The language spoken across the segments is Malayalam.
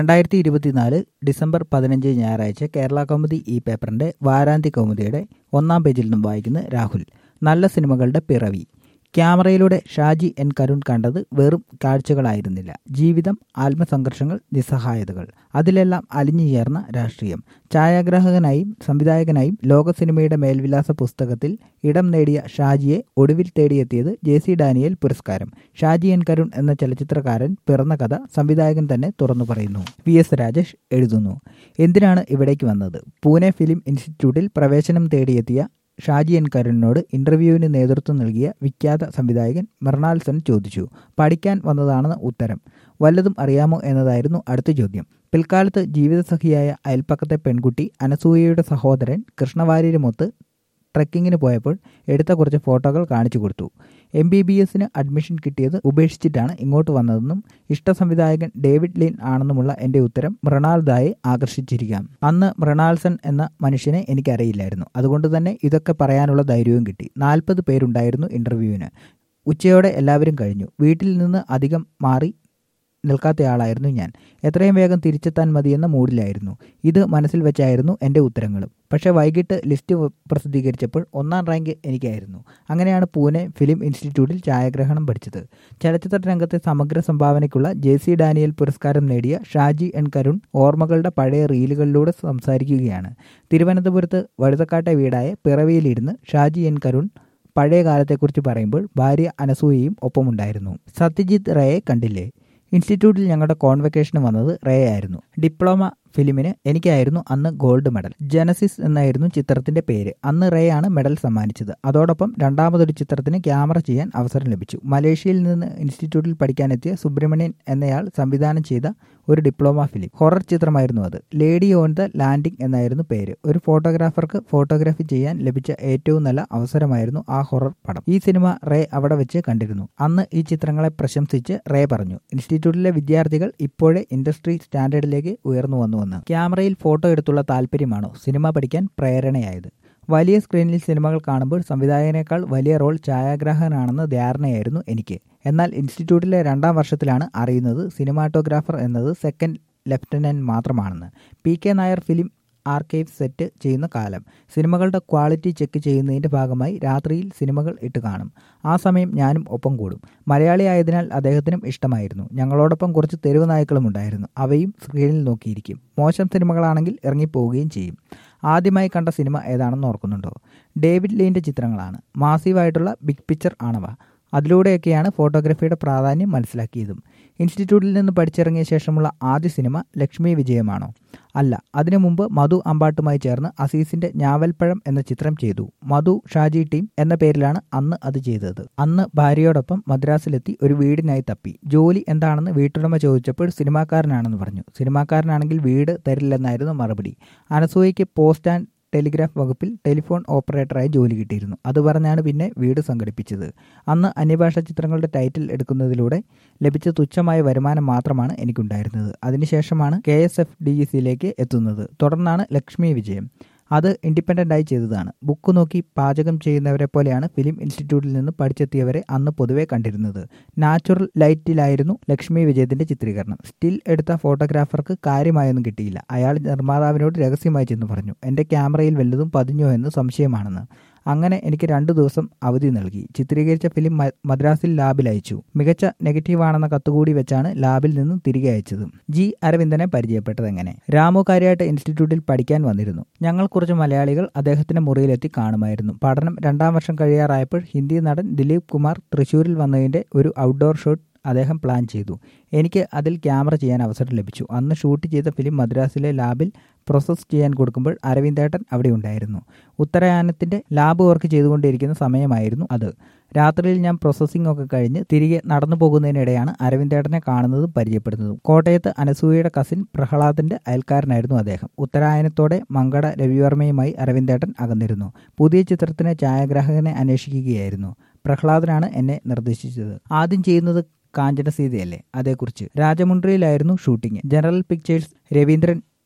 രണ്ടായിരത്തി ഇരുപത്തിനാല് ഡിസംബർ പതിനഞ്ച് ഞായറാഴ്ച കേരള കൗമുദി ഈ പേപ്പറിന്റെ വാരാന്ത്യ കൗമുദിയുടെ ഒന്നാം പേജിൽ നിന്നും വായിക്കുന്ന രാഹുൽ നല്ല സിനിമകളുടെ പിറവി ക്യാമറയിലൂടെ ഷാജി എൻ കരുൺ കണ്ടത് വെറും കാഴ്ചകളായിരുന്നില്ല ജീവിതം ആത്മസംഘർഷങ്ങൾ നിസ്സഹായതകൾ അതിലെല്ലാം അലിഞ്ഞു ചേർന്ന രാഷ്ട്രീയം ഛായാഗ്രാഹകനായും സംവിധായകനായും ലോക സിനിമയുടെ മേൽവിലാസ പുസ്തകത്തിൽ ഇടം നേടിയ ഷാജിയെ ഒടുവിൽ തേടിയെത്തിയത് ജെ സി ഡാനിയൽ പുരസ്കാരം ഷാജി എൻ കരുൺ എന്ന ചലച്ചിത്രകാരൻ പിറന്ന കഥ സംവിധായകൻ തന്നെ തുറന്നു പറയുന്നു വി എസ് രാജേഷ് എഴുതുന്നു എന്തിനാണ് ഇവിടേക്ക് വന്നത് പൂനെ ഫിലിം ഇൻസ്റ്റിറ്റ്യൂട്ടിൽ പ്രവേശനം തേടിയെത്തിയ ഷാജി എൻ കരുണിനോട് ഇന്റർവ്യൂവിന് നേതൃത്വം നൽകിയ വിഖ്യാത സംവിധായകൻ മൃണാൽ സെൻ ചോദിച്ചു പഠിക്കാൻ വന്നതാണെന്ന് ഉത്തരം വല്ലതും അറിയാമോ എന്നതായിരുന്നു അടുത്ത ചോദ്യം പിൽക്കാലത്ത് ജീവിതസഖിയായ അയൽപ്പക്കത്തെ പെൺകുട്ടി അനസൂയയുടെ സഹോദരൻ കൃഷ്ണവാര്യരുമൊത്ത് ട്രക്കിങ്ങിന് പോയപ്പോൾ എടുത്ത കുറച്ച് ഫോട്ടോകൾ കാണിച്ചു കൊടുത്തു എം ബി ബി എസിന് അഡ്മിഷൻ കിട്ടിയത് ഉപേക്ഷിച്ചിട്ടാണ് ഇങ്ങോട്ട് വന്നതെന്നും ഇഷ്ട സംവിധായകൻ ഡേവിഡ് ലീൻ ആണെന്നുമുള്ള എന്റെ ഉത്തരം മൃണാൽദായെ ആകർഷിച്ചിരിക്കാം അന്ന് മൃണാൽസൺ എന്ന മനുഷ്യനെ എനിക്കറിയില്ലായിരുന്നു അതുകൊണ്ട് തന്നെ ഇതൊക്കെ പറയാനുള്ള ധൈര്യവും കിട്ടി നാൽപ്പത് പേരുണ്ടായിരുന്നു ഇന്റർവ്യൂവിന് ഉച്ചയോടെ എല്ലാവരും കഴിഞ്ഞു വീട്ടിൽ നിന്ന് അധികം മാറി നിൽക്കാത്തയാളായിരുന്നു ഞാൻ എത്രയും വേഗം തിരിച്ചെത്താൻ മതിയെന്ന മൂഡിലായിരുന്നു ഇത് മനസ്സിൽ വെച്ചായിരുന്നു എൻ്റെ ഉത്തരങ്ങളും പക്ഷേ വൈകിട്ട് ലിസ്റ്റ് പ്രസിദ്ധീകരിച്ചപ്പോൾ ഒന്നാം റാങ്ക് എനിക്കായിരുന്നു അങ്ങനെയാണ് പൂനെ ഫിലിം ഇൻസ്റ്റിറ്റ്യൂട്ടിൽ ഛായാഗ്രഹണം പഠിച്ചത് ചലച്ചിത്ര രംഗത്തെ സമഗ്ര സംഭാവനയ്ക്കുള്ള ജെ സി ഡാനിയൽ പുരസ്കാരം നേടിയ ഷാജി എൻ കരുൺ ഓർമ്മകളുടെ പഴയ റീലുകളിലൂടെ സംസാരിക്കുകയാണ് തിരുവനന്തപുരത്ത് വഴുതക്കാട്ടെ വീടായ പിറവിയിലിരുന്ന് ഷാജി എൻ കരുൺ പഴയ കാലത്തെക്കുറിച്ച് പറയുമ്പോൾ ഭാര്യ അനസൂയയും ഒപ്പമുണ്ടായിരുന്നു സത്യജിത്ത് റയെ കണ്ടില്ലേ ഇൻസ്റ്റിറ്റ്യൂട്ടിൽ ഞങ്ങളുടെ കോൺവെക്കേഷന് വന്നത് റേ ആയിരുന്നു ഡിപ്ലോമ ഫിലിമിന് എനിക്കായിരുന്നു അന്ന് ഗോൾഡ് മെഡൽ ജനസിസ് എന്നായിരുന്നു ചിത്രത്തിന്റെ പേര് അന്ന് റേ ആണ് മെഡൽ സമ്മാനിച്ചത് അതോടൊപ്പം രണ്ടാമതൊരു ചിത്രത്തിന് ക്യാമറ ചെയ്യാൻ അവസരം ലഭിച്ചു മലേഷ്യയിൽ നിന്ന് ഇൻസ്റ്റിറ്റ്യൂട്ടിൽ പഠിക്കാനെത്തിയ സുബ്രഹ്മണ്യൻ എന്നയാൾ സംവിധാനം ചെയ്ത ഒരു ഡിപ്ലോമ ഫിലിം ഹൊറർ ചിത്രമായിരുന്നു അത് ലേഡി ഓൺ ദ ലാൻഡിംഗ് എന്നായിരുന്നു പേര് ഒരു ഫോട്ടോഗ്രാഫർക്ക് ഫോട്ടോഗ്രാഫി ചെയ്യാൻ ലഭിച്ച ഏറ്റവും നല്ല അവസരമായിരുന്നു ആ ഹൊറർ പടം ഈ സിനിമ റേ അവിടെ വെച്ച് കണ്ടിരുന്നു അന്ന് ഈ ചിത്രങ്ങളെ പ്രശംസിച്ച് റേ പറഞ്ഞു ഇൻസ്റ്റിറ്റ്യൂട്ടിലെ വിദ്യാർത്ഥികൾ ഇപ്പോഴേ ഇൻഡസ്ട്രി സ്റ്റാൻഡേർഡിലേക്ക് ഉയർന്നു വന്നുവെന്ന് ക്യാമറയിൽ ഫോട്ടോ എടുത്തുള്ള താല്പര്യമാണോ സിനിമ പഠിക്കാൻ പ്രേരണയായത് വലിയ സ്ക്രീനിൽ സിനിമകൾ കാണുമ്പോൾ സംവിധായകനേക്കാൾ വലിയ റോൾ ഛായാഗ്രാഹകനാണെന്ന ധാരണയായിരുന്നു എനിക്ക് എന്നാൽ ഇൻസ്റ്റിറ്റ്യൂട്ടിലെ രണ്ടാം വർഷത്തിലാണ് അറിയുന്നത് സിനിമാറ്റോഗ്രാഫർ എന്നത് സെക്കൻഡ് ലെഫ്റ്റനന്റ് മാത്രമാണെന്ന് P K Nair film archive set ചെയ്യുന്ന കാലം സിനിമകളുടെ ക്വാളിറ്റി ചെക്ക് ചെയ്യുന്നതിൻ്റെ ഭാഗമായി രാത്രിയിൽ സിനിമകൾ ഇട്ട് കാണും ആ സമയം ഞാനും ഒപ്പം കൂടും മലയാളി ആയതിനാൽ അദ്ദേഹത്തിനും ഇഷ്ടമായിരുന്നു ഞങ്ങളോടൊപ്പം കുറച്ച് തെരുവ് നായ്ക്കളും ഉണ്ടായിരുന്നു അവയും സ്ക്രീനിൽ നോക്കിയിരിക്കും മോശം സിനിമകളാണെങ്കിൽ ഇറങ്ങിപ്പോവുകയും ചെയ്യും ആദ്യമായി കണ്ട സിനിമ ഏതാണെന്ന് ഓർക്കുന്നുണ്ടോ ഡേവിഡ് ലീൻ്റെ ചിത്രങ്ങളാണ് മാസീവായിട്ടുള്ള ബിഗ് പിക്ചർ ആണവ അതിലൂടെയൊക്കെയാണ് ഫോട്ടോഗ്രാഫിയുടെ പ്രാധാന്യം മനസ്സിലാക്കിയതും ഇൻസ്റ്റിറ്റ്യൂട്ടിൽ നിന്ന് പഠിച്ചിറങ്ങിയ ശേഷമുള്ള ആദ്യ സിനിമ ലക്ഷ്മി വിജയമാണോ അല്ല അതിനു മുമ്പ് മധു അമ്പാട്ടുമായി ചേർന്ന് അസീസിന്റെ ഞാവൽപ്പഴം എന്ന ചിത്രം ചെയ്തു മധു ഷാജി ടീം എന്ന പേരിലാണ് അന്ന് അത് ചെയ്തത് അന്ന് ഭാര്യയോടൊപ്പം മദ്രാസിലെത്തി ഒരു വീടിനായി തപ്പി ജോലി എന്താണെന്ന് വീട്ടുടമ ചോദിച്ചപ്പോൾ സിനിമാക്കാരനാണെന്ന് പറഞ്ഞു സിനിമാക്കാരനാണെങ്കിൽ വീട് തരില്ലെന്നായിരുന്നു മറുപടി അനസൂയയ്ക്ക് പോസ്റ്റ് ആൻഡ് ടെലിഗ്രാഫ് വകുപ്പിൽ ടെലിഫോൺ ഓപ്പറേറ്ററായി ജോലി കിട്ടിയിരുന്നു അത് പറഞ്ഞാണ് പിന്നെ വീട് സംഘടിപ്പിച്ചത് അന്ന് അന്യഭാഷാ ചിത്രങ്ങളുടെ ടൈറ്റിൽ എടുക്കുന്നതിലൂടെ ലഭിച്ച തുച്ഛമായ വരുമാനം മാത്രമാണ് എനിക്കുണ്ടായിരുന്നത് അതിനുശേഷമാണ് K S F D G സിയിലേക്ക് എത്തുന്നത് തുടർന്നാണ് ലക്ഷ്മി വിജയം അത് ഇൻഡിപെൻഡൻ്റ് ആയി ചെയ്തതാണ് ബുക്ക് നോക്കി പാചകം ചെയ്യുന്നവരെ പോലെയാണ് ഫിലിം ഇൻസ്റ്റിറ്റ്യൂട്ടിൽ നിന്ന് പഠിച്ചെത്തിയവരെ അന്ന് പൊതുവെ കണ്ടിരുന്നത് നാച്ചുറൽ ലൈറ്റിലായിരുന്നു ലക്ഷ്മി വിജയത്തിന്റെ ചിത്രീകരണം സ്റ്റിൽ എടുത്ത ഫോട്ടോഗ്രാഫർക്ക് കാര്യമായൊന്നും കിട്ടിയില്ല അയാൾ നിർമ്മാതാവിനോട് രഹസ്യമായി ചെന്ന് പറഞ്ഞു എൻ്റെ ക്യാമറയിൽ വല്ലതും പതിഞ്ഞോ എന്ന് സംശയമാണെന്ന് അങ്ങനെ എനിക്ക് രണ്ടു ദിവസം അവധി നൽകി ചിത്രീകരിച്ച ഫിലിം മദ്രാസിൽ ലാബിൽ അയച്ചു മികച്ച നെഗറ്റീവാണെന്ന കത്തുകൂടി വെച്ചാണ് ലാബിൽ നിന്ന് തിരികെ അയച്ചത് ജി അരവിന്ദനെ പരിചയപ്പെട്ടത് എങ്ങനെ രാമു കാര്യമായിട്ട് ഇൻസ്റ്റിറ്റ്യൂട്ടിൽ പഠിക്കാൻ വന്നിരുന്നു ഞങ്ങൾ കുറച്ച് മലയാളികൾ അദ്ദേഹത്തിന്റെ മുറിയിലെത്തി കാണുമായിരുന്നു പഠനം രണ്ടാം വർഷം കഴിയാറായപ്പോൾ ഹിന്ദി നടൻ ദിലീപ് കുമാർ തൃശൂരിൽ വന്നതിന്റെ ഒരു ഔട്ട്ഡോർ ഷോട്ട് അദ്ദേഹം പ്ലാൻ ചെയ്തു എനിക്ക് അതിൽ ക്യാമറ ചെയ്യാൻ അവസരം ലഭിച്ചു അന്ന് ഷൂട്ട് ചെയ്ത ഫിലിം മദ്രാസിലെ ലാബിൽ പ്രോസസ്സ് ചെയ്യാൻ കൊടുക്കുമ്പോൾ അരവിന്ദേട്ടൻ അവിടെ ഉണ്ടായിരുന്നു ഉത്തരായനത്തിന്റെ ലാബ് വർക്ക് ചെയ്തുകൊണ്ടിരിക്കുന്ന സമയമായിരുന്നു അത് രാത്രിയിൽ ഞാൻ പ്രോസസ്സിംഗ് ഒക്കെ കഴിഞ്ഞ് തിരികെ നടന്നു പോകുന്നതിനിടെയാണ് അരവിന്ദേട്ടനെ കാണുന്നതും പരിചയപ്പെടുന്നതും കോട്ടയത്ത് അനസൂയയുടെ കസിൻ പ്രഹ്ലാദിന്റെ അയൽക്കാരനായിരുന്നു അദ്ദേഹം ഉത്തരായനത്തോടെ മങ്കട രവിവർമ്മയുമായി അരവിന്ദേട്ടൻ അകന്നിരുന്നു പുതിയ ചിത്രത്തിന് ഛായാഗ്രാഹകനെ അന്വേഷിക്കുകയായിരുന്നു പ്രഹ്ലാദനാണ് എന്നെ നിർദ്ദേശിച്ചത് ആദ്യം ചെയ്യുന്നത് കാഞ്ചന സീതയല്ലേ അതേക്കുറിച്ച് രാജമുണ്ട്രിയിലായിരുന്നു ഷൂട്ടിംഗ് ജനറൽ പിക്ചേഴ്സ് രവീന്ദ്രൻ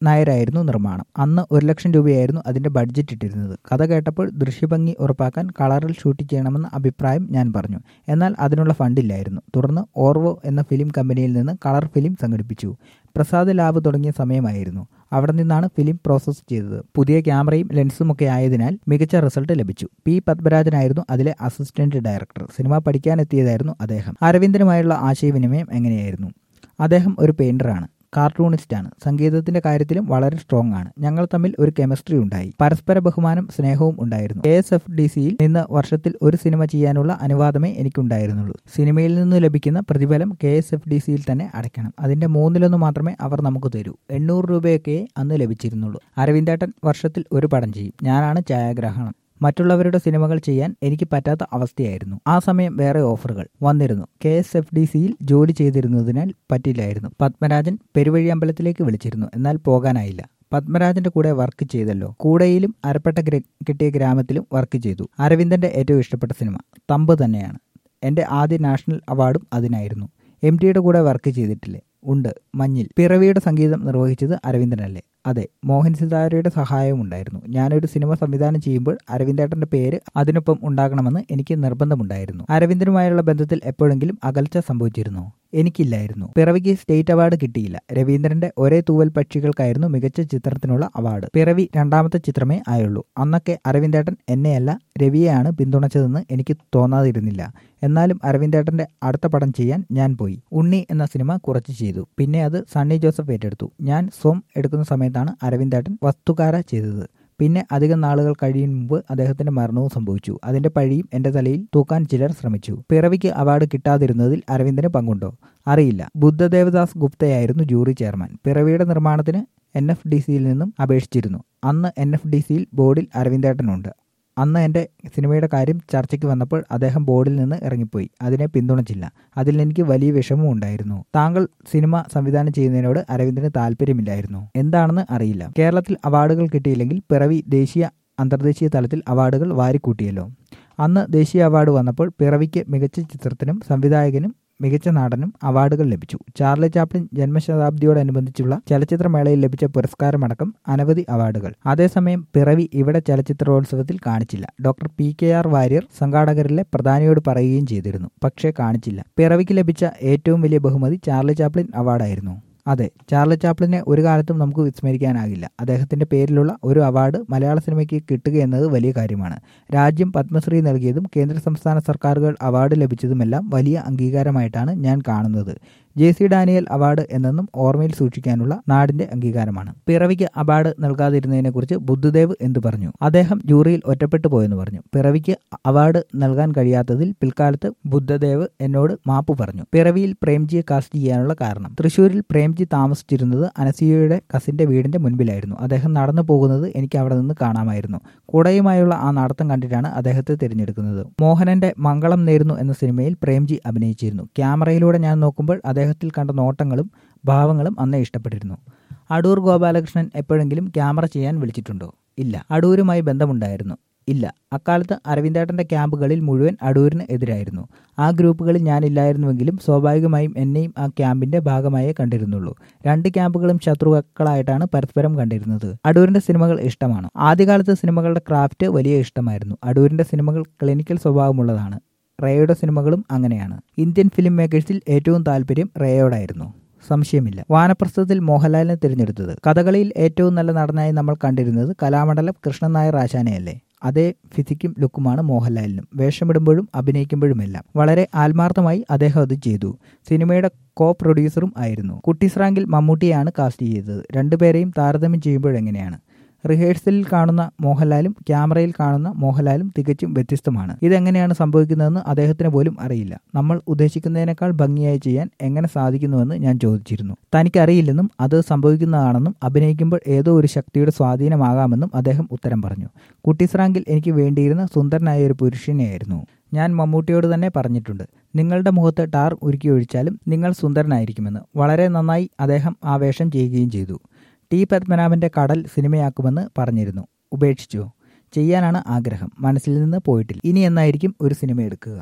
നായരായിരുന്നു നിർമ്മാണം അന്ന് ഒരു ലക്ഷം രൂപയായിരുന്നു അതിന്റെ ബഡ്ജറ്റ് ഇട്ടിരുന്നത് കഥ കേട്ടപ്പോൾ ദൃശ്യഭംഗി ഉറപ്പാക്കാൻ കളറിൽ ഷൂട്ട് ചെയ്യണമെന്ന അഭിപ്രായം ഞാൻ പറഞ്ഞു എന്നാൽ അതിനുള്ള ഫണ്ടില്ലായിരുന്നു തുടർന്ന് ഓർവോ എന്ന ഫിലിം കമ്പനിയിൽ നിന്ന് കളർ ഫിലിം സംഘടിപ്പിച്ചു പ്രസാദ് ലാബ് തുടങ്ങിയ സമയമായിരുന്നു അവിടെ നിന്നാണ് ഫിലിം പ്രോസസ്സ് ചെയ്തത് പുതിയ ക്യാമറയും ലെൻസും ഒക്കെ ആയതിനാൽ മികച്ച റിസൾട്ട് ലഭിച്ചു പി പത്മരാജനായിരുന്നു അതിലെ അസിസ്റ്റന്റ് ഡയറക്ടർ സിനിമ പഠിക്കാനെത്തിയതായിരുന്നു അദ്ദേഹം അരവിന്ദനുമായുള്ള ആശയവിനിമയം എങ്ങനെയായിരുന്നു അദ്ദേഹം ഒരു പെയിന്ററാണ് കാർട്ടൂണിസ്റ്റാണ് സംഗീതത്തിന്റെ കാര്യത്തിലും വളരെ സ്ട്രോങ് ആണ് ഞങ്ങൾ തമ്മിൽ ഒരു കെമിസ്ട്രി ഉണ്ടായി പരസ്പര ബഹുമാനം സ്നേഹവും ഉണ്ടായിരുന്നു എ എസ് എഫ് ഡി സിയിൽ നിന്ന് വർഷത്തിൽ ഒരു സിനിമ ചെയ്യാനുള്ള അനുവാദമേ എനിക്കുണ്ടായിരുന്നുള്ളൂ സിനിമയിൽ നിന്ന് ലഭിക്കുന്ന പ്രതിഫലം കെ എസ് എഫ് ഡി സിയിൽ തന്നെ അടയ്ക്കണം അതിന്റെ മൂന്നിലൊന്ന് മാത്രമേ അവർ നമുക്ക് തരൂ എണ്ണൂറ് രൂപയൊക്കെ അന്ന് ലഭിച്ചിരുന്നുള്ളൂ അരവിന്ദേട്ടൻ വർഷത്തിൽ ഒരു പടം ചെയ്യും ഞാനാണ് ഛായാഗ്രാഹണം മറ്റുള്ളവരുടെ സിനിമകൾ ചെയ്യാൻ എനിക്ക് പറ്റാത്ത അവസ്ഥയായിരുന്നു ആ സമയം വേറെ ഓഫറുകൾ വന്നിരുന്നു കെ എസ് എഫ് ഡി സിയിൽ ജോലി ചെയ്തിരുന്നതിനാൽ പറ്റില്ലായിരുന്നു പത്മരാജൻ പെരുവഴി അമ്പലത്തിലേക്ക് വിളിച്ചിരുന്നു എന്നാൽ പോകാനായില്ല പത്മരാജന്റെ കൂടെ വർക്ക് ചെയ്തല്ലോ കൂടെയിലും അരപ്പെട്ട കിട്ടിയ ഗ്രാമത്തിലും വർക്ക് ചെയ്തു അരവിന്ദന്റെ ഏറ്റവും ഇഷ്ടപ്പെട്ട സിനിമ തമ്പ് തന്നെയാണ് എന്റെ ആദ്യ നാഷണൽ അവാർഡും അതിനായിരുന്നു എം ടിയുടെ കൂടെ വർക്ക് ചെയ്തിട്ടില്ലേ ഉണ്ട് മഞ്ഞിൽ പിറവിയുടെ സംഗീതം നിർവഹിച്ചത് അരവിന്ദനല്ലേ അതെ മോഹൻ സിതാരയുടെ സഹായവും ഉണ്ടായിരുന്നു ഞാനൊരു സിനിമ സംവിധാനം ചെയ്യുമ്പോൾ അരവിന്ദേട്ടന്റെ പേര് അതിനൊപ്പം ഉണ്ടാകണമെന്ന് എനിക്ക് നിർബന്ധമുണ്ടായിരുന്നു അരവിന്ദനുമായുള്ള ബന്ധത്തിൽ എപ്പോഴെങ്കിലും അകൽച്ച സംഭവിച്ചിരുന്നോ എനിക്കില്ലായിരുന്നു പിറവിക്ക് സ്റ്റേറ്റ് അവാർഡ് കിട്ടിയില്ല രവീന്ദ്രന്റെ ഒരേ തൂവൽ പക്ഷികൾക്കായിരുന്നു മികച്ച ചിത്രത്തിനുള്ള അവാർഡ് പിറവി രണ്ടാമത്തെ ചിത്രമേ ആയുള്ളൂ അന്നൊക്കെ അരവിന്ദേട്ടൻ എന്നെയല്ല രവിയെയാണ് പിന്തുണച്ചതെന്ന് എനിക്ക് തോന്നാതിരുന്നില്ല എന്നാലും അരവിന്ദേട്ടന്റെ അടുത്ത പടം ചെയ്യാൻ ഞാൻ പോയി ഉണ്ണി എന്ന സിനിമ കുറച്ച് ചെയ്തു പിന്നെ അത് സണ്ണി ജോസഫ് ഏറ്റെടുത്തു ഞാൻ സ്വം എടുക്കുന്ന സമയത്താണ് അരവിന്ദേട്ടൻ വസ്തുകാര ചെയ്തത് പിന്നെ അധികം നാളുകൾ കഴിയും മുമ്പ് അദ്ദേഹത്തിന്റെ മരണവും സംഭവിച്ചു അതിന്റെ പഴിയും എന്റെ തലയിൽ തൂക്കാൻ ചിലർ ശ്രമിച്ചു പിറവിക്ക് അവാർഡ് കിട്ടാതിരുന്നതിൽ അരവിന്ദന് പങ്കുണ്ടോ അറിയില്ല ബുദ്ധദേവദാസ് ഗുപ്തയായിരുന്നു ജൂറി ചെയർമാൻ പിറവിയുടെ നിർമ്മാണത്തിന് എൻ എഫ് ഡി സിയിൽ നിന്നും അപേക്ഷിച്ചിരുന്നു അന്ന് എൻ എഫ് ഡി സിയിൽ ബോർഡിൽ അരവിന്ദേട്ടനുണ്ട് അന്ന് എൻ്റെ സിനിമയുടെ കാര്യം ചർച്ചയ്ക്ക് വന്നപ്പോൾ അദ്ദേഹം ബോർഡിൽ നിന്ന് ഇറങ്ങിപ്പോയി അതിനെ പിന്തുണച്ചില്ല അതിൽ എനിക്ക് വലിയ വിഷമവും ഉണ്ടായിരുന്നു താങ്കൾ സിനിമ സംവിധാനം ചെയ്യുന്നതിനോട് അരവിന്ദന് താല്പര്യമില്ലായിരുന്നു എന്താണെന്ന് അറിയില്ല കേരളത്തിൽ അവാർഡുകൾ കിട്ടിയില്ലെങ്കിൽ പിറവി ദേശീയ അന്തർദേശീയ തലത്തിൽ അവാർഡുകൾ വാരിക്കൂട്ടിയല്ലോ അന്ന് ദേശീയ അവാർഡ് വന്നപ്പോൾ പിറവിക്ക് മികച്ച ചിത്രത്തിനും സംവിധായകനും മികച്ച നടനും അവാർഡുകൾ ലഭിച്ചു ചാർലി ചാപ്ലിൻ ജന്മശതാബ്ദിയോടനുബന്ധിച്ചുള്ള ചലച്ചിത്രമേളയിൽ ലഭിച്ച പുരസ്കാരമടക്കം അനവധി അവാർഡുകൾ അതേസമയം പിറവി ഇവിടെ ചലച്ചിത്രോത്സവത്തിൽ കാണിച്ചില്ല doctor P K R Warrier സംഘാടകരിലെ പ്രധാനിയോട് പറയുകയും ചെയ്തിരുന്നു പക്ഷേ കാണിച്ചില്ല പിറവിക്ക് ലഭിച്ച ഏറ്റവും വലിയ ബഹുമതി ചാർലി ചാപ്ലിൻ അവാർഡായിരുന്നു അതെ ചാർലി ചാപ്ലിനെ ഒരു കാലത്തും നമുക്ക് വിസ്മരിക്കാനാകില്ല അദ്ദേഹത്തിന്റെ പേരിലുള്ള ഒരു അവാർഡ് മലയാള സിനിമയ്ക്ക് കിട്ടുക എന്നത് വലിയ കാര്യമാണ് രാജ്യം പത്മശ്രീ നൽകിയതും കേന്ദ്ര സംസ്ഥാന സർക്കാരുകൾ അവാർഡ് ലഭിച്ചതുമെല്ലാം വലിയ അംഗീകാരമായിട്ടാണ് ഞാൻ കാണുന്നത് ജെ സി ഡാനിയൽ അവാർഡ് എന്നെന്നും ഓർമ്മയിൽ സൂക്ഷിക്കാനുള്ള നാടിന്റെ അംഗീകാരമാണ് പിറവിക്ക് അവാർഡ് നൽകാതിരുന്നതിനെക്കുറിച്ച് ബുദ്ധദേവ് എന്തു പറഞ്ഞു അദ്ദേഹം ജൂറിയിൽ ഒറ്റപ്പെട്ടു പോയെന്ന് പറഞ്ഞു പിറവിക്ക് അവാർഡ് നൽകാൻ കഴിയാത്തതിൽ പിൽക്കാലത്ത് ബുദ്ധദേവ് എന്നോട് മാപ്പ് പറഞ്ഞു പിറവിയിൽ പ്രേംജിയെ കാസ്റ്റ് ചെയ്യാനുള്ള കാരണം തൃശൂരിൽ പ്രേംജി താമസിച്ചിരുന്നത് അനസൂയയുടെ കസിന്റെ വീടിന്റെ മുൻപിലായിരുന്നു അദ്ദേഹം നടന്നു പോകുന്നത് എനിക്ക് അവിടെ നിന്ന് കാണാമായിരുന്നു കൂടയുമായുള്ള ആ നടത്തം കണ്ടിട്ടാണ് അദ്ദേഹത്തെ തിരഞ്ഞെടുക്കുന്നത് മോഹനന്റെ മംഗളം നേരുന്നു എന്ന സിനിമയിൽ പ്രേംജി അഭിനയിച്ചിരുന്നു ക്യാമറയിലൂടെ ഞാൻ നോക്കുമ്പോൾ അദ്ദേഹത്തിൽ കണ്ട നോട്ടങ്ങളും ഭാവങ്ങളും അന്നേ ഇഷ്ടപ്പെട്ടിരുന്നു അടൂർ ഗോപാലകൃഷ്ണൻ എപ്പോഴെങ്കിലും ക്യാമറ ചെയ്യാൻ വിളിച്ചിട്ടുണ്ടോ ഇല്ല അടൂരുമായി ബന്ധമുണ്ടായിരുന്നു ഇല്ല അക്കാലത്ത് അരവിന്ദേട്ടന്റെ ക്യാമ്പുകളിൽ മുഴുവൻ അടൂരിന് എതിരായിരുന്നു ആ ഗ്രൂപ്പുകളിൽ ഞാനില്ലായിരുന്നുവെങ്കിലും സ്വാഭാവികമായും എന്നെയും ആ ക്യാമ്പിന്റെ ഭാഗമായേ കണ്ടിരുന്നുള്ളൂ രണ്ട് ക്യാമ്പുകളും ശത്രുക്കളായിട്ടാണ് പരസ്പരം കണ്ടിരുന്നത് അടൂരിന്റെ സിനിമകൾ ഇഷ്ടമാണ് ആദ്യകാലത്ത് സിനിമകളുടെ ക്രാഫ്റ്റ് വലിയ ഇഷ്ടമായിരുന്നു അടൂരിന്റെ സിനിമകൾ ക്ലിനിക്കൽ സ്വഭാവമുള്ളതാണ് റേയുടെ സിനിമകളും അങ്ങനെയാണ് ഇന്ത്യൻ ഫിലിം മേക്കേഴ്സിൽ ഏറ്റവും താല്പര്യം റേയോടായിരുന്നു സംശയമില്ല വാനപ്രസ്ഥത്തിൽ മോഹൻലാലിനെ തിരഞ്ഞെടുത്തത് കഥകളിയിൽ ഏറ്റവും നല്ല നടനായി നമ്മൾ കണ്ടിരുന്നത് കലാമണ്ഡലം കൃഷ്ണൻ നായർ ആശാനെയല്ലേ അതേ ഫിസിക്കും ലുക്കുമാണ് മോഹൻലാലിനും വേഷമിടുമ്പോഴും അഭിനയിക്കുമ്പോഴുമെല്ലാം വളരെ ആത്മാർത്ഥമായി അദ്ദേഹം അത് ചെയ്തു സിനിമയുടെ കോ പ്രൊഡ്യൂസറും ആയിരുന്നു കുട്ടിസ്രാങ്കിൽ മമ്മൂട്ടിയാണ് കാസ്റ്റ് ചെയ്തത് രണ്ടുപേരെയും താരതമ്യം ചെയ്യുമ്പോഴെങ്ങനെയാണ് റിഹേഴ്സലിൽ കാണുന്ന മോഹൻലാലും ക്യാമറയിൽ കാണുന്ന മോഹൻലാലും തികച്ചും വ്യത്യസ്തമാണ് ഇതെങ്ങനെയാണ് സംഭവിക്കുന്നതെന്ന് അദ്ദേഹത്തിന് പോലും അറിയില്ല നമ്മൾ ഉദ്ദേശിക്കുന്നതിനേക്കാൾ ഭംഗിയായി ചെയ്യാൻ എങ്ങനെ സാധിക്കുന്നുവെന്ന് ഞാൻ ചോദിച്ചിരുന്നു തനിക്കറിയില്ലെന്നും അത് സംഭവിക്കുന്നതാണെന്നും അഭിനയിക്കുമ്പോൾ ഏതോ ഒരു ശക്തിയുടെ സ്വാധീനമാകാമെന്നും അദ്ദേഹം ഉത്തരം പറഞ്ഞു കുട്ടിസ്രാങ്കിൽ എനിക്ക് വേണ്ടിയിരുന്ന സുന്ദരനായ ഒരു പുരുഷനെയായിരുന്നു ഞാൻ മമ്മൂട്ടിയോട് തന്നെ പറഞ്ഞിട്ടുണ്ട് നിങ്ങളുടെ മുഖത്ത് ടാർ ഉരുക്കി ഒഴിച്ചാലും നിങ്ങൾ സുന്ദരനായിരിക്കുമെന്ന് വളരെ നന്നായി അദ്ദേഹം ആ വേഷം ചെയ്യുകയും ചെയ്തു ടി പത്മനാഭന്റെ കടൽ സിനിമയാക്കുമെന്ന് പറഞ്ഞിരുന്നു ഉപേക്ഷിച്ചു ചെയ്യാനാണ് ആഗ്രഹം മനസ്സിൽ നിന്ന് പോയിട്ടില്ല ഇനി എന്നായിരിക്കും ഒരു സിനിമ എടുക്കുക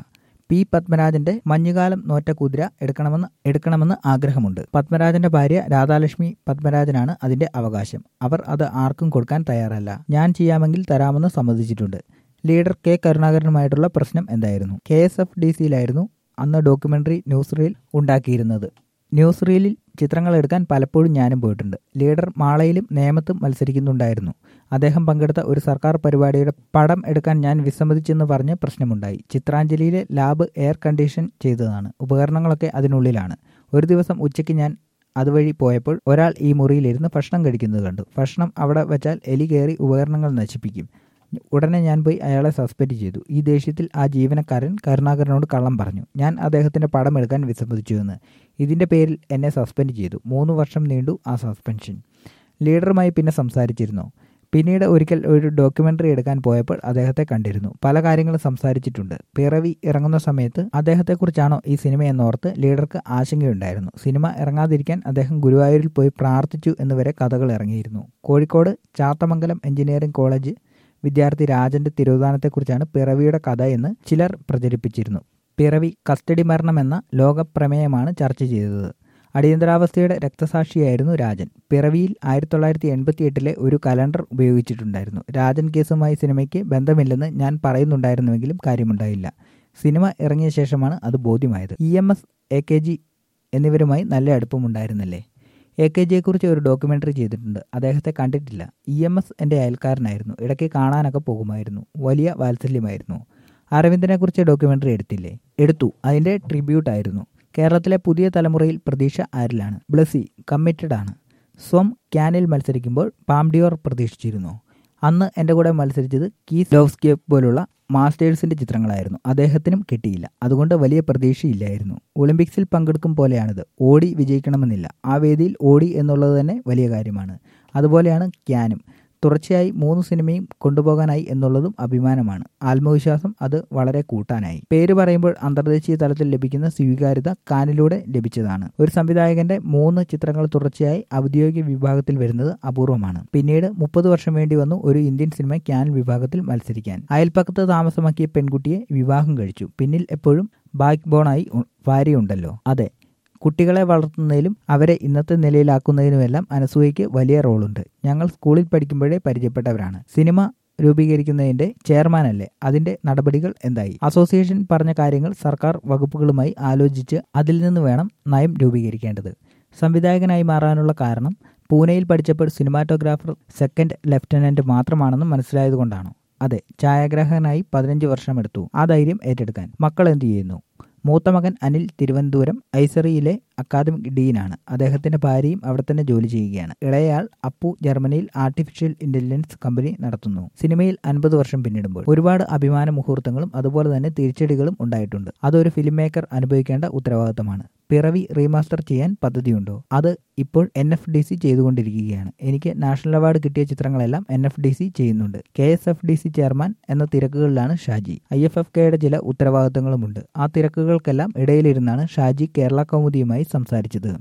പി പത്മരാജന്റെ മഞ്ഞുകാലം നോറ്റ കുതിര എടുക്കണമെന്ന് എടുക്കണമെന്ന് ആഗ്രഹമുണ്ട് പത്മരാജന്റെ ഭാര്യ രാധാലക്ഷ്മി പത്മരാജനാണ് അതിന്റെ അവകാശം അവർ അത് ആർക്കും കൊടുക്കാൻ തയ്യാറല്ല ഞാൻ ചെയ്യാമെങ്കിൽ തരാമെന്ന് സമ്മതിച്ചിട്ടുണ്ട് ലീഡർ കെ കരുണാകരനുമായിട്ടുള്ള പ്രശ്നം എന്തായിരുന്നു കെ എസ് എഫ് ഡി സിയിലായിരുന്നു അന്ന് ഡോക്യുമെന്ററി ന്യൂസ് റീൽ ഉണ്ടാക്കിയിരുന്നത് ന്യൂസ് റീലിൽ ചിത്രങ്ങൾ എടുക്കാൻ പലപ്പോഴും ഞാനും പോയിട്ടുണ്ട് ലീഡർ മാളയിലും നേമത്തും മത്സരിക്കുന്നുണ്ടായിരുന്നു അദ്ദേഹം പങ്കെടുത്ത ഒരു സർക്കാർ പരിപാടിയുടെ പടം എടുക്കാൻ ഞാൻ വിസമ്മതിച്ചെന്ന് പറഞ്ഞ് പ്രശ്നമുണ്ടായി ചിത്രാഞ്ജലിയിലെ ലാബ് എയർ കണ്ടീഷൻ ചെയ്തതാണ് ഉപകരണങ്ങളൊക്കെ അതിനുള്ളിലാണ് ഒരു ദിവസം ഉച്ചയ്ക്ക് ഞാൻ അതുവഴി പോയപ്പോൾ ഒരാൾ ഈ മുറിയിലിരുന്ന് ഭക്ഷണം കഴിക്കുന്നത് കണ്ടു ഭക്ഷണം അവിടെ വെച്ചാൽ എലി കയറി ഉപകരണങ്ങൾ നശിപ്പിക്കും ഉടനെ ഞാൻ പോയി അയാളെ സസ്പെൻഡ് ചെയ്തു ഈ ദേഷ്യത്തിൽ ആ ജീവനക്കാരൻ കരുണാകരനോട് കള്ളം പറഞ്ഞു ഞാൻ അദ്ദേഹത്തിന്റെ പടം എടുക്കാൻ വിസമ്മതിച്ചു എന്ന് ഇതിന്റെ പേരിൽ എന്നെ സസ്പെൻഡ് ചെയ്തു മൂന്ന് വർഷം നീണ്ടു ആ സസ്പെൻഷൻ ലീഡറുമായി പിന്നെ സംസാരിച്ചിരുന്നു പിന്നീട് ഒരിക്കൽ ഒരു ഡോക്യുമെന്ററി എടുക്കാൻ പോയപ്പോൾ അദ്ദേഹത്തെ കണ്ടിരുന്നു പല കാര്യങ്ങളും സംസാരിച്ചിട്ടുണ്ട് പിറവി ഇറങ്ങുന്ന സമയത്ത് അദ്ദേഹത്തെക്കുറിച്ചാണോ ഈ സിനിമ എന്നോർത്ത് ലീഡർക്ക് ആശങ്കയുണ്ടായിരുന്നു സിനിമ ഇറങ്ങാതിരിക്കാൻ അദ്ദേഹം ഗുരുവായൂരിൽ പോയി പ്രാർത്ഥിച്ചു എന്നുവരെ കഥകൾ ഇറങ്ങിയിരുന്നു കോഴിക്കോട് ചാത്തമംഗലം എഞ്ചിനീയറിംഗ് കോളേജ് വിദ്യാർത്ഥി രാജന്റെ തിരോധാനത്തെക്കുറിച്ചാണ് പിറവിയുടെ കഥ എന്ന് ചിലർ പ്രചരിപ്പിച്ചിരുന്നു പിറവി കസ്റ്റഡി മരണം എന്ന ലോകപ്രമേയമാണ് ചർച്ച ചെയ്തത് അടിയന്തരാവസ്ഥയുടെ രക്തസാക്ഷിയായിരുന്നു രാജൻ പിറവിയിൽ ആയിരത്തി തൊള്ളായിരത്തി എൺപത്തി എട്ടിലെ ഒരു കലണ്ടർ ഉപയോഗിച്ചിട്ടുണ്ടായിരുന്നു രാജൻ കേസുമായി സിനിമയ്ക്ക് ബന്ധമില്ലെന്ന് ഞാൻ പറയുന്നുണ്ടായിരുന്നുവെങ്കിലും കാര്യമുണ്ടായില്ല സിനിമ ഇറങ്ങിയ ശേഷമാണ് അത് ബോധ്യമായത് E M S A K G എന്നിവരുമായി നല്ല അടുപ്പമുണ്ടായിരുന്നല്ലേ എ കെ ജിയെക്കുറിച്ച് ഒരു ഡോക്യുമെൻ്ററി ചെയ്തിട്ടുണ്ട് അദ്ദേഹത്തെ കണ്ടിട്ടില്ല ഇ എം എസ് എൻ്റെ അയൽക്കാരനായിരുന്നു ഇടയ്ക്ക് കാണാനൊക്കെ പോകുമായിരുന്നു വലിയ വാത്സല്യമായിരുന്നു അരവിന്ദനെക്കുറിച്ച് ഡോക്യുമെൻ്ററി എടുത്തില്ലേ എടുത്തു അതിൻ്റെ ട്രിബ്യൂട്ടായിരുന്നു കേരളത്തിലെ പുതിയ തലമുറയിൽ പ്രതീക്ഷ ആരിലാണ് ബ്ലസി കമ്മിറ്റഡ് ആണ് സ്വം ക്യാനിൽ മത്സരിക്കുമ്പോൾ പാംഡിയോർ പ്രതീക്ഷിച്ചിരുന്നു അന്ന് എൻ്റെ കൂടെ മത്സരിച്ചത് കീസ് ലോവ്സ്കിയെ പോലുള്ള മാസ്റ്റേഴ്സിന്റെ ചിത്രങ്ങളായിരുന്നു അദ്ദേഹത്തിനും കിട്ടിയില്ല അതുകൊണ്ട് വലിയ പ്രതീക്ഷയില്ലായിരുന്നു ഒളിമ്പിക്സിൽ പങ്കെടുക്കും പോലെയാണിത് ഓടി വിജയിക്കണമെന്നില്ല ആ വേദിയിൽ ഓടി എന്നുള്ളത് തന്നെ വലിയ കാര്യമാണ് അതുപോലെയാണ് ക്യാനും തുടർച്ചയായി മൂന്ന് സിനിമയും കൊണ്ടുപോകാനായി എന്നുള്ളതും അഭിമാനമാണ് ആത്മവിശ്വാസം അത് വളരെ കൂട്ടാനായി പേര് പറയുമ്പോൾ അന്തർദേശീയ തലത്തിൽ ലഭിക്കുന്ന സ്വീകാര്യത കാനിലൂടെ ലഭിച്ചതാണ് ഒരു സംവിധായകന്റെ മൂന്ന് ചിത്രങ്ങൾ തുടർച്ചയായി ഔദ്യോഗിക വിഭാഗത്തിൽ വരുന്നത് അപൂർവമാണ് പിന്നീട് മുപ്പത് വർഷം വേണ്ടി വന്നു ഒരു ഇന്ത്യൻ സിനിമ ക്യാൻ വിഭാഗത്തിൽ മത്സരിക്കാൻ അയൽപ്പക്കത്ത് താമസമാക്കിയ പെൺകുട്ടിയെ വിവാഹം കഴിച്ചു പിന്നിൽ എപ്പോഴും ബാക്ക് ബോണായി ഭാര്യയുണ്ടല്ലോ അതെ കുട്ടികളെ വളർത്തുന്നതിലും അവരെ ഇന്നത്തെ നിലയിലാക്കുന്നതിനുമെല്ലാം അനസൂയയ്ക്ക് വലിയ റോളുണ്ട് ഞങ്ങൾ സ്കൂളിൽ പഠിക്കുമ്പോഴേ പരിചയപ്പെട്ടവരാണ് സിനിമ രൂപീകരിക്കുന്നതിന്റെ ചെയർമാനല്ലേ അതിന്റെ നടപടികൾ എന്തായി അസോസിയേഷൻ പറഞ്ഞ കാര്യങ്ങൾ സർക്കാർ വകുപ്പുകളുമായി ആലോചിച്ച് അതിൽ നിന്ന് വേണം നയം രൂപീകരിക്കേണ്ടത് സംവിധായകനായി മാറാനുള്ള കാരണം പൂനെയിൽ പഠിച്ചപ്പോൾ സിനിമാറ്റോഗ്രാഫർ സെക്കൻഡ് ലെഫ്റ്റനന്റ് മാത്രമാണെന്ന് മനസ്സിലായതുകൊണ്ടാണോ അതെ ഛായാഗ്രാഹകനായി പതിനഞ്ച് വർഷമെടുത്തു ആ ധൈര്യം ഏറ്റെടുക്കാൻ മക്കൾ എന്തു ചെയ്യുന്നു മൂത്ത മകൻ അനിൽ തിരുവനന്തപുരം ഐസറിയിലെ അക്കാദമിക് ഡീനാണ് അദ്ദേഹത്തിന്റെ ഭാര്യയും അവിടെ തന്നെ ജോലി ചെയ്യുകയാണ് ഇളയയാൾ അപ്പു ജർമ്മനിയിൽ ആർട്ടിഫിഷ്യൽ ഇന്റലിജൻസ് കമ്പനി നടത്തുന്നു സിനിമയിൽ അൻപത് വർഷം പിന്നിടുമ്പോൾ ഒരുപാട് അഭിമാന മുഹൂർത്തങ്ങളും അതുപോലെ തന്നെ തിരിച്ചടികളും ഉണ്ടായിട്ടുണ്ട് അതൊരു ഫിലിം മേക്കർ അനുഭവിക്കേണ്ട ഉത്തരവാദിത്തമാണ് പിറവി റീമാസ്റ്റർ ചെയ്യാൻ പദ്ധതിയുണ്ടോ അത് ഇപ്പോൾ എൻ എഫ് ഡി സി ചെയ്തുകൊണ്ടിരിക്കുകയാണ് എനിക്ക് നാഷണൽ അവാർഡ് കിട്ടിയ ചിത്രങ്ങളെല്ലാം എൻ എഫ് ഡി സി ചെയ്യുന്നുണ്ട് K S F D C chairman എന്ന തിരക്കുകളിലാണ് ഷാജി ഐ എഫ് എഫ് കെയുടെ ചില ഉത്തരവാദിത്തങ്ങളുമുണ്ട് ആ തിരക്കുകൾക്കെല്ലാം ഇടയിലിരുന്നാണ് ഷാജി കേരള കൗമുദിയുമായി സംസാരിച്ചത്